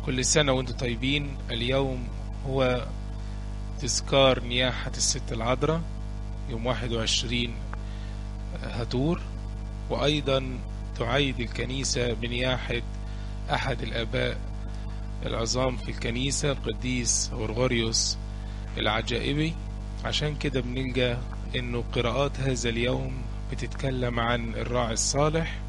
كل سنة وانتم طيبين اليوم هو تذكار نياحة الست العذراء يوم 21 هتور وأيضا تعيد الكنيسة بنياحة أحد الآباء العظام في الكنيسة القديس غرغوريوس العجائبي عشان كده بنلقى انه قراءات هذا اليوم بتتكلم عن الراعي الصالح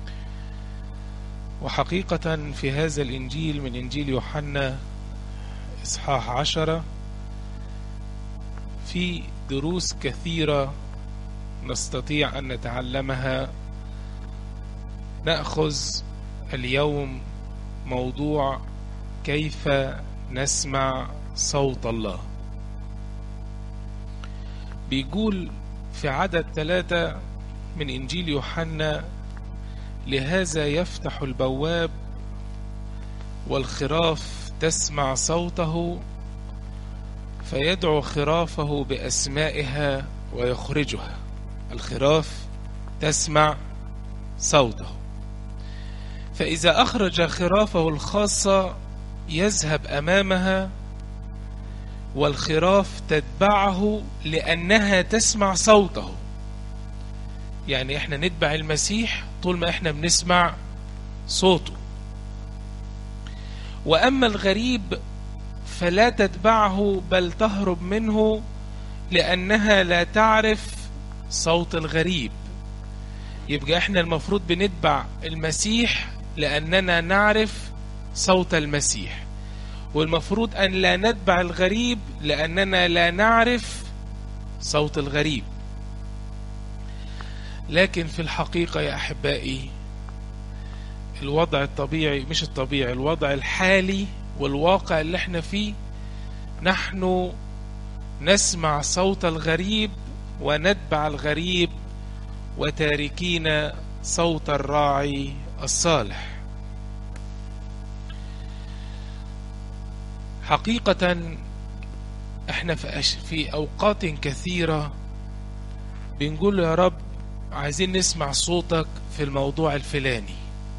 وحقيقة في هذا الإنجيل من إنجيل يوحنا إصحاح عشرة في دروس كثيرة نستطيع أن نتعلمها نأخذ اليوم موضوع كيف نسمع صوت الله بيقول في عدد ثلاثة من إنجيل يوحنا لهذا يفتح البواب والخراف تسمع صوته فيدعو خرافه بأسمائها ويخرجها الخراف تسمع صوته فإذا أخرج خرافه الخاصة يذهب أمامها والخراف تتبعه لأنها تسمع صوته يعني احنا نتبع المسيح طول ما احنا بنسمع صوته وأما الغريب فلا تتبعه بل تهرب منه لأنها لا تعرف صوت الغريب يبقى احنا المفروض بنتبع المسيح لأننا نعرف صوت المسيح والمفروض أن لا نتبع الغريب لأننا لا نعرف صوت الغريب لكن في الحقيقة يا أحبائي الوضع الطبيعي مش الطبيعي الوضع الحالي والواقع اللي احنا فيه نحن نسمع صوت الغريب ونتبع الغريب وتاركين صوت الراعي الصالح حقيقة احنا في, أش... في اوقات كثيرة بنقول يا رب عايزين نسمع صوتك في الموضوع الفلاني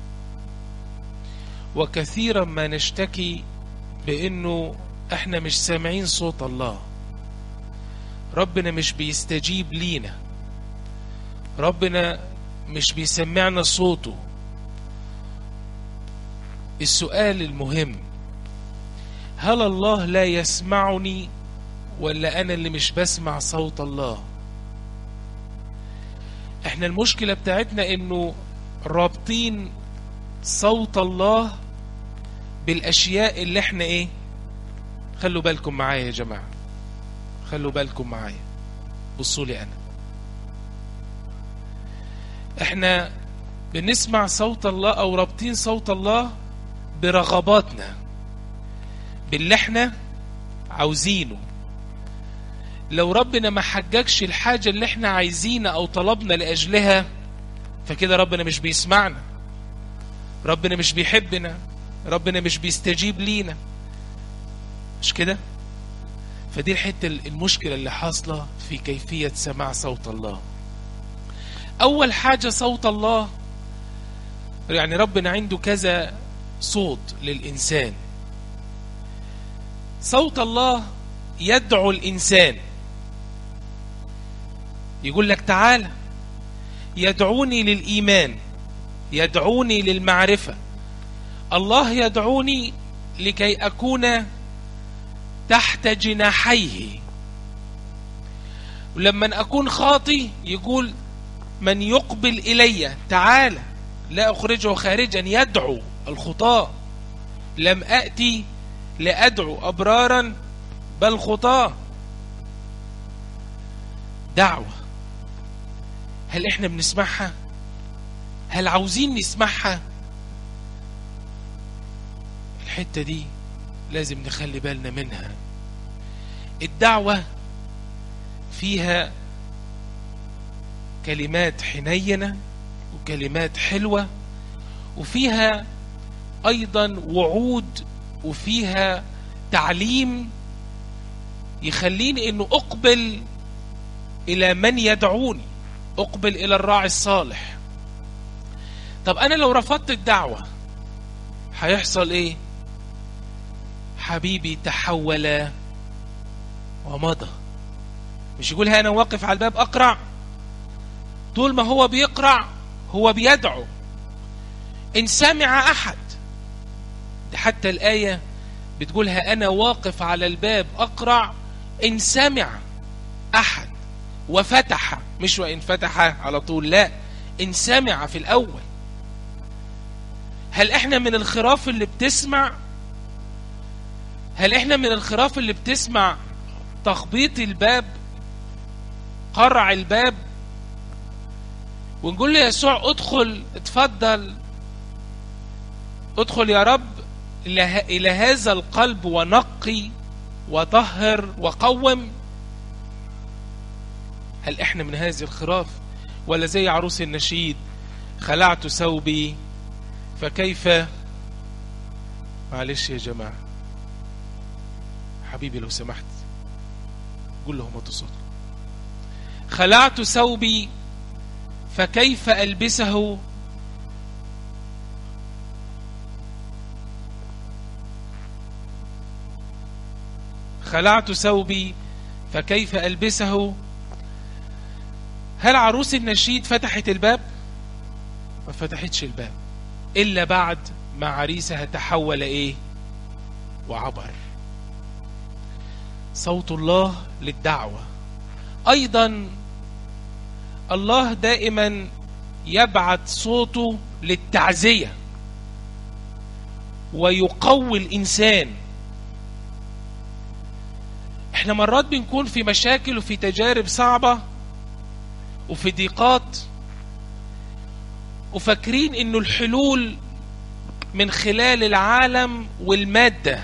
وكثيرا ما نشتكي بانه احنا مش سامعين صوت الله ربنا مش بيستجيب لينا ربنا مش بيسمعنا صوته السؤال المهم هل الله لا يسمعني ولا انا اللي مش بسمع صوت الله احنا المشكلة بتاعتنا انه رابطين صوت الله بالاشياء اللي احنا ايه خلوا بالكم معايا يا جماعة خلوا بالكم معايا بصوا لي انا احنا بنسمع صوت الله او رابطين صوت الله برغباتنا باللي احنا عاوزينه لو ربنا ما حججش الحاجة اللي احنا عايزينها او طلبنا لأجلها فكده ربنا مش بيسمعنا ربنا مش بيحبنا ربنا مش بيستجيب لينا مش كده فدي الحتة المشكلة اللي حاصلة في كيفية سماع صوت الله أول حاجة صوت الله يعني ربنا عنده كذا صوت للإنسان صوت الله يدعو الإنسان يقول لك تعالى يدعوني للإيمان يدعوني للمعرفة الله يدعوني لكي أكون تحت جناحيه ولما أكون خاطي يقول من يقبل إلي تعالى لا أخرجه خارجا يدعو الخطاة لم أأتي لأدعو أبرارا بل خطاة دعوة هل احنا بنسمعها هل عاوزين نسمعها الحتة دي لازم نخلي بالنا منها الدعوة فيها كلمات حنينة وكلمات حلوة وفيها أيضا وعود وفيها تعليم يخليني أنه أقبل إلى من يدعوني أقبل إلى الراعي الصالح طب أنا لو رفضت الدعوة هيحصل إيه حبيبي تحول ومضى مش يقول انا واقف على الباب اقرع طول ما هو بيقرع هو بيدعو ان سمع احد ده حتى الايه بتقولها انا واقف على الباب اقرع ان سمع احد وفتح مش وان فتح على طول لا ان سمع في الاول هل احنا من الخراف اللي بتسمع هل احنا من الخراف اللي بتسمع تخبيط الباب قرع الباب ونقول له يسوع ادخل اتفضل ادخل يا رب الى هذا القلب ونقي وطهر وقوم هل احنا من هذه الخراف ولا زي عروس النشيد خلعت ثوبي فكيف معلش يا جماعة حبيبي لو سمحت قول لهم صوت خلعت ثوبي فكيف ألبسه خلعت ثوبي فكيف ألبسه هل عروس النشيد فتحت الباب ما فتحتش الباب إلا بعد ما عريسها تحول إيه وعبر صوت الله للدعوة أيضا الله دائما يبعث صوته للتعزية ويقوي الإنسان احنا مرات بنكون في مشاكل وفي تجارب صعبة وفي ضيقات وفاكرين انه الحلول من خلال العالم والمادة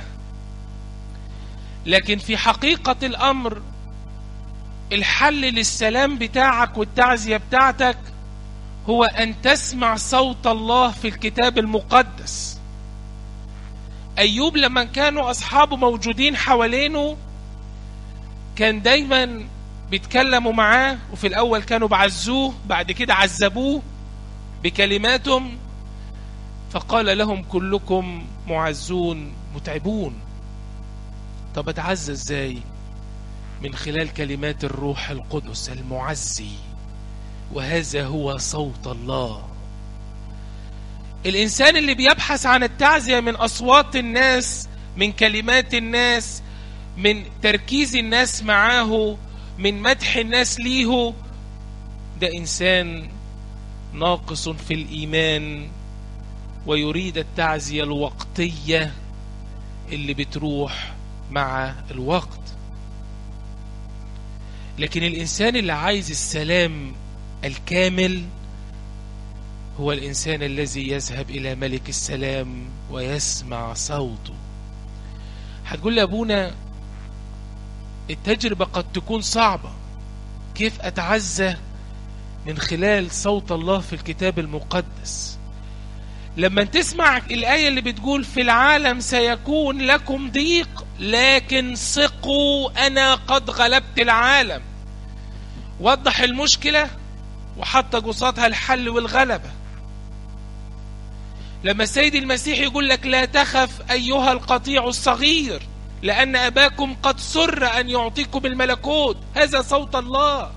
لكن في حقيقة الامر الحل للسلام بتاعك والتعزية بتاعتك هو ان تسمع صوت الله في الكتاب المقدس ايوب لما كانوا اصحابه موجودين حوالينه كان دايما بيتكلموا معاه وفي الاول كانوا بعزوه بعد كده عذبوه بكلماتهم فقال لهم كلكم معزون متعبون طب اتعزى ازاي من خلال كلمات الروح القدس المعزي وهذا هو صوت الله الانسان اللي بيبحث عن التعزيه من اصوات الناس من كلمات الناس من تركيز الناس معاه من مدح الناس ليه ده انسان ناقص في الايمان ويريد التعزيه الوقتيه اللي بتروح مع الوقت لكن الانسان اللي عايز السلام الكامل هو الانسان الذي يذهب الى ملك السلام ويسمع صوته هتقول لي ابونا التجربة قد تكون صعبة كيف أتعزى من خلال صوت الله في الكتاب المقدس لما تسمع الآية اللي بتقول في العالم سيكون لكم ضيق لكن ثقوا أنا قد غلبت العالم وضح المشكلة وحط قصادها الحل والغلبة لما السيد المسيح يقول لك لا تخف أيها القطيع الصغير لأن أباكم قد سر أن يعطيكم الملكوت هذا صوت الله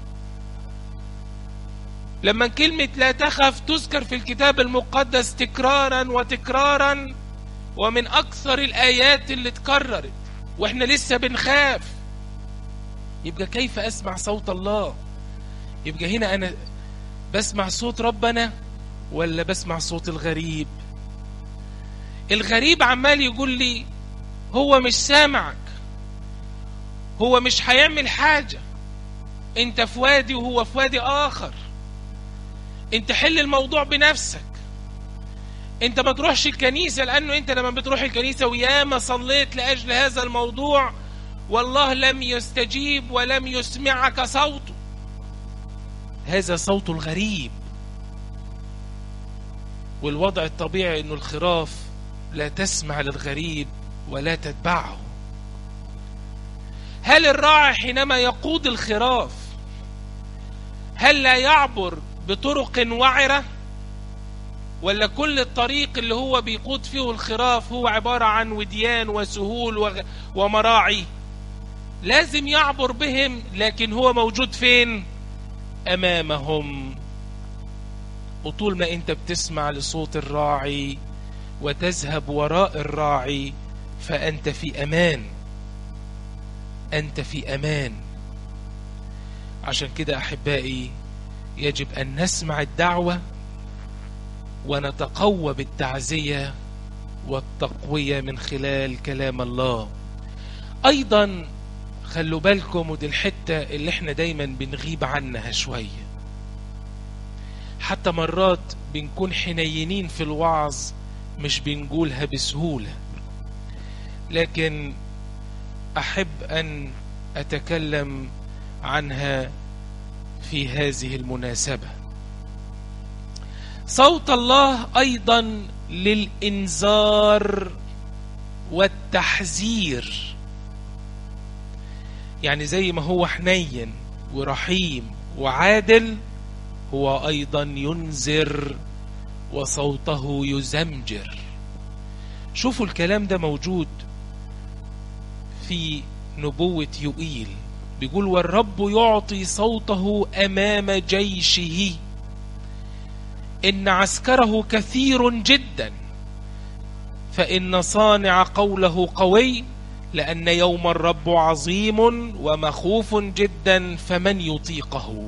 لما كلمة لا تخف تذكر في الكتاب المقدس تكرارا وتكرارا ومن أكثر الآيات اللي اتكررت وإحنا لسه بنخاف يبقى كيف أسمع صوت الله يبقى هنا أنا بسمع صوت ربنا ولا بسمع صوت الغريب الغريب عمال يقول لي هو مش سامعك هو مش هيعمل حاجة انت في وادي وهو في وادي اخر انت حل الموضوع بنفسك انت ما تروحش الكنيسة لانه انت لما بتروح الكنيسة وياما صليت لاجل هذا الموضوع والله لم يستجيب ولم يسمعك صوته هذا صوت الغريب والوضع الطبيعي انه الخراف لا تسمع للغريب ولا تتبعه هل الراعي حينما يقود الخراف هل لا يعبر بطرق وعرة ولا كل الطريق اللي هو بيقود فيه الخراف هو عبارة عن وديان وسهول وغ... ومراعي لازم يعبر بهم لكن هو موجود فين أمامهم وطول ما أنت بتسمع لصوت الراعي وتذهب وراء الراعي فأنت في أمان أنت في أمان عشان كده أحبائي يجب أن نسمع الدعوة ونتقوى بالتعزية والتقوية من خلال كلام الله أيضا خلوا بالكم ودي الحتة اللي احنا دايما بنغيب عنها شوية حتى مرات بنكون حنينين في الوعظ مش بنقولها بسهولة لكن أحب أن أتكلم عنها في هذه المناسبة صوت الله أيضا للإنذار والتحذير يعني زي ما هو حنين ورحيم وعادل هو أيضا ينذر وصوته يزمجر شوفوا الكلام ده موجود في نبوة يوئيل بيقول والرب يعطي صوته أمام جيشه إن عسكره كثير جدا فإن صانع قوله قوي لأن يوم الرب عظيم ومخوف جدا فمن يطيقه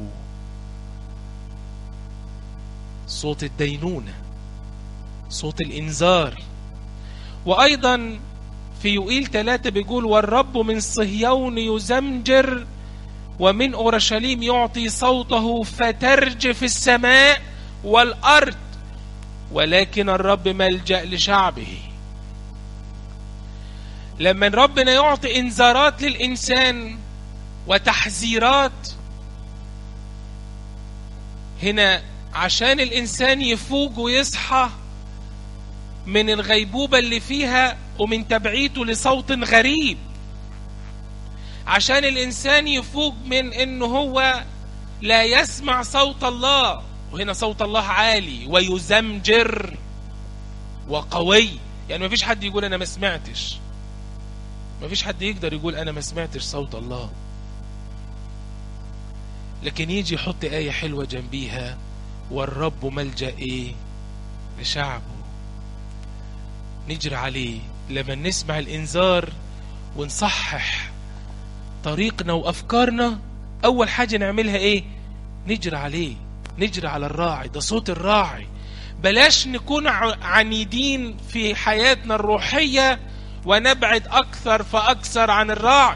صوت الدينونة صوت الإنذار وأيضا في يوئيل ثلاثة بيقول والرب من صهيون يزمجر ومن أورشليم يعطي صوته فترجف السماء والأرض ولكن الرب ملجأ لشعبه لما ربنا يعطي انذارات للإنسان وتحذيرات هنا عشان الإنسان يفوق ويصحى من الغيبوبة اللي فيها ومن تبعيته لصوت غريب عشان الإنسان يفوق من إنه هو لا يسمع صوت الله وهنا صوت الله عالي ويزمجر وقوي يعني ما فيش حد يقول أنا ما سمعتش ما فيش حد يقدر يقول أنا ما سمعتش صوت الله لكن يجي يحط آية حلوة جنبيها والرب ملجأ إيه لشعبه نجري عليه لما نسمع الإنذار ونصحح طريقنا وأفكارنا أول حاجة نعملها إيه نجري عليه نجري على الراعي ده صوت الراعي بلاش نكون عنيدين في حياتنا الروحية ونبعد أكثر فأكثر عن الراعي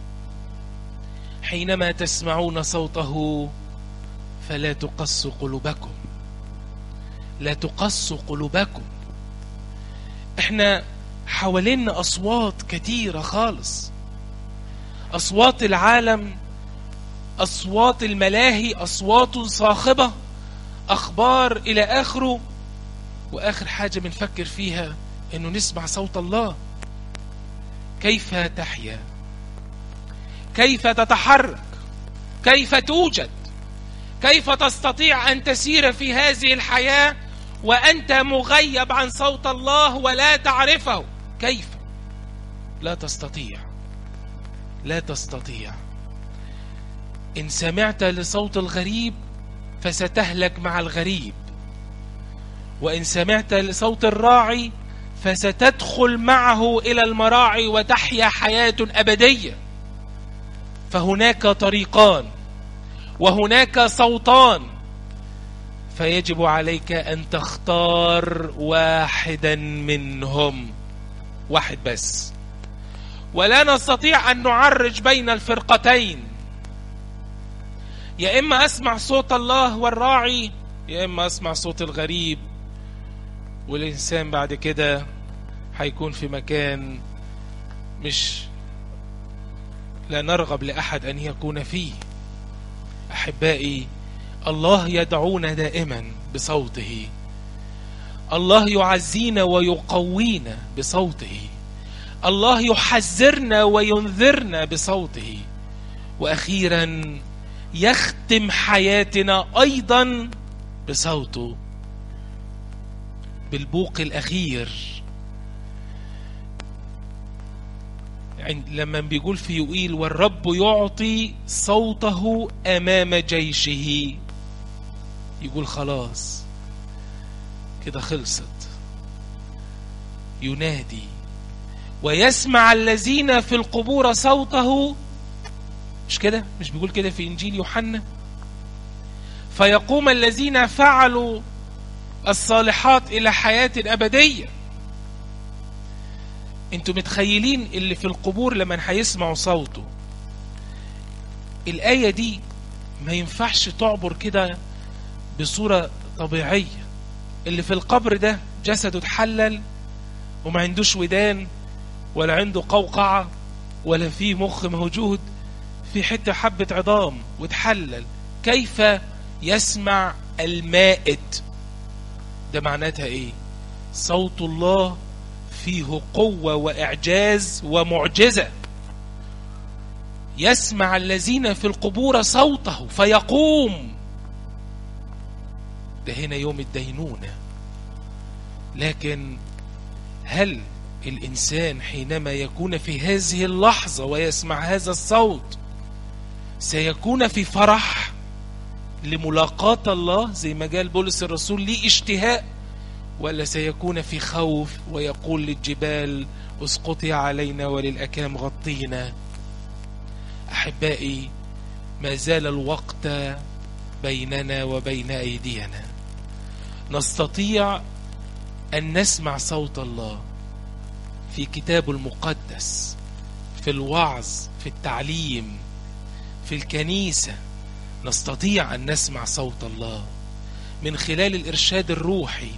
حينما تسمعون صوته فلا تقصوا قلوبكم لا تقصوا قلوبكم احنا حوالينا أصوات كتيرة خالص أصوات العالم أصوات الملاهي أصوات صاخبة أخبار إلى آخره وآخر حاجة بنفكر فيها إنه نسمع صوت الله كيف تحيا كيف تتحرك كيف توجد كيف تستطيع أن تسير في هذه الحياة وأنت مغيب عن صوت الله ولا تعرفه كيف لا تستطيع لا تستطيع إن سمعت لصوت الغريب فستهلك مع الغريب وإن سمعت لصوت الراعي فستدخل معه إلى المراعي وتحيا حياة أبدية فهناك طريقان وهناك صوتان فيجب عليك أن تختار واحدا منهم واحد بس ولا نستطيع أن نعرج بين الفرقتين يا إما أسمع صوت الله والراعي يا إما أسمع صوت الغريب والإنسان بعد كده هيكون في مكان مش لا نرغب لأحد أن يكون فيه أحبائي الله يدعونا دائما بصوته الله يعزينا ويقوينا بصوته الله يحذرنا وينذرنا بصوته واخيرا يختم حياتنا ايضا بصوته بالبوق الأخير عند لما بيقول في يوئيل والرب يعطي صوته أمام جيشه يقول خلاص كده خلصت ينادي ويسمع الذين في القبور صوته مش كده مش بيقول كده في إنجيل يوحنا فيقوم الذين فعلوا الصالحات إلى حياة أبدية انتوا متخيلين اللي في القبور لما هيسمعوا صوته الآية دي ما ينفعش تعبر كده بصورة طبيعية اللي في القبر ده جسده اتحلل وما عندوش ودان ولا عنده قوقعة ولا فيه مخ موجود في حتة حبة عظام وتحلل كيف يسمع المائت ده معناتها ايه صوت الله فيه قوة وإعجاز ومعجزة يسمع الذين في القبور صوته فيقوم ده هنا يوم الدينونة لكن هل الإنسان حينما يكون في هذه اللحظة ويسمع هذا الصوت سيكون في فرح لملاقاة الله زي ما قال بولس الرسول لي اشتهاء ولا سيكون في خوف ويقول للجبال اسقطي علينا وللأكام غطينا أحبائي ما زال الوقت بيننا وبين أيدينا نستطيع أن نسمع صوت الله في كتابه المقدس في الوعظ في التعليم في الكنيسة نستطيع أن نسمع صوت الله من خلال الإرشاد الروحي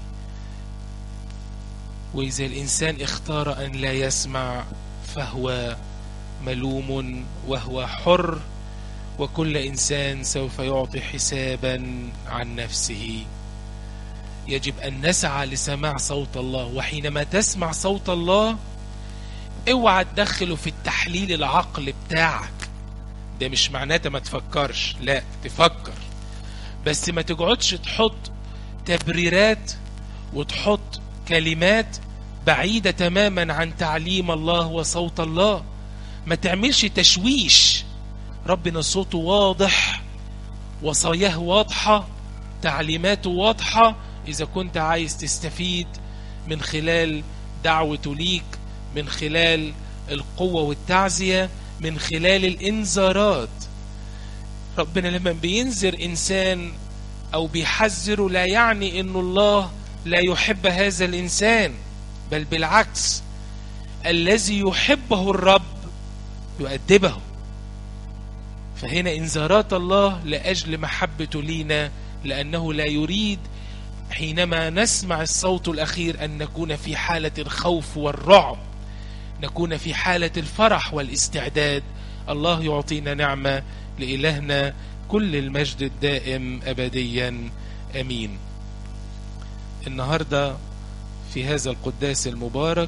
وإذا الإنسان اختار أن لا يسمع فهو ملوم وهو حر وكل إنسان سوف يعطي حسابا عن نفسه يجب أن نسعى لسماع صوت الله وحينما تسمع صوت الله اوعى تدخله في التحليل العقل بتاعك ده مش معناته ما تفكرش لا تفكر بس ما تقعدش تحط تبريرات وتحط كلمات بعيدة تماما عن تعليم الله وصوت الله ما تعملش تشويش ربنا صوته واضح وصاياه واضحة تعليماته واضحة إذا كنت عايز تستفيد من خلال دعوته ليك من خلال القوة والتعزية من خلال الإنذارات ربنا لما بينذر إنسان أو بيحذره لا يعني إنه الله لا يحب هذا الإنسان بل بالعكس الذي يحبه الرب يؤدبه فهنا إنذارات الله لأجل محبته لينا لأنه لا يريد حينما نسمع الصوت الأخير أن نكون في حالة الخوف والرعب نكون في حالة الفرح والاستعداد الله يعطينا نعمة لإلهنا كل المجد الدائم أبديا أمين النهاردة في هذا القداس المبارك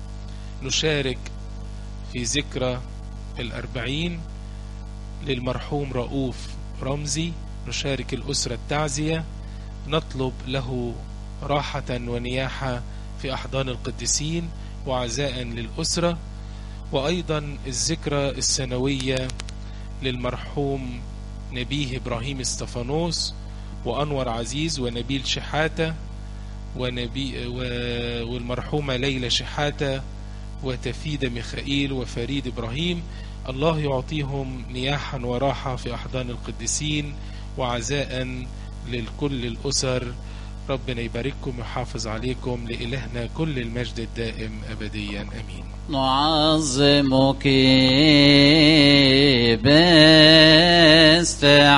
نشارك في ذكرى الأربعين للمرحوم رؤوف رمزي نشارك الأسرة التعزية نطلب له راحة ونياحة في أحضان القديسين وعزاء للأسرة وأيضا الذكرى السنوية للمرحوم نبيه إبراهيم استفانوس وأنور عزيز ونبيل شحاتة ونبي والمرحومة ليلى شحاتة وتفيدة ميخائيل وفريد إبراهيم الله يعطيهم نياحا وراحة في أحضان القديسين وعزاء للكل الأسر ربنا يبارككم ويحافظ عليكم لإلهنا كل المجد الدائم أبديا أمين نعظمك باستحقاق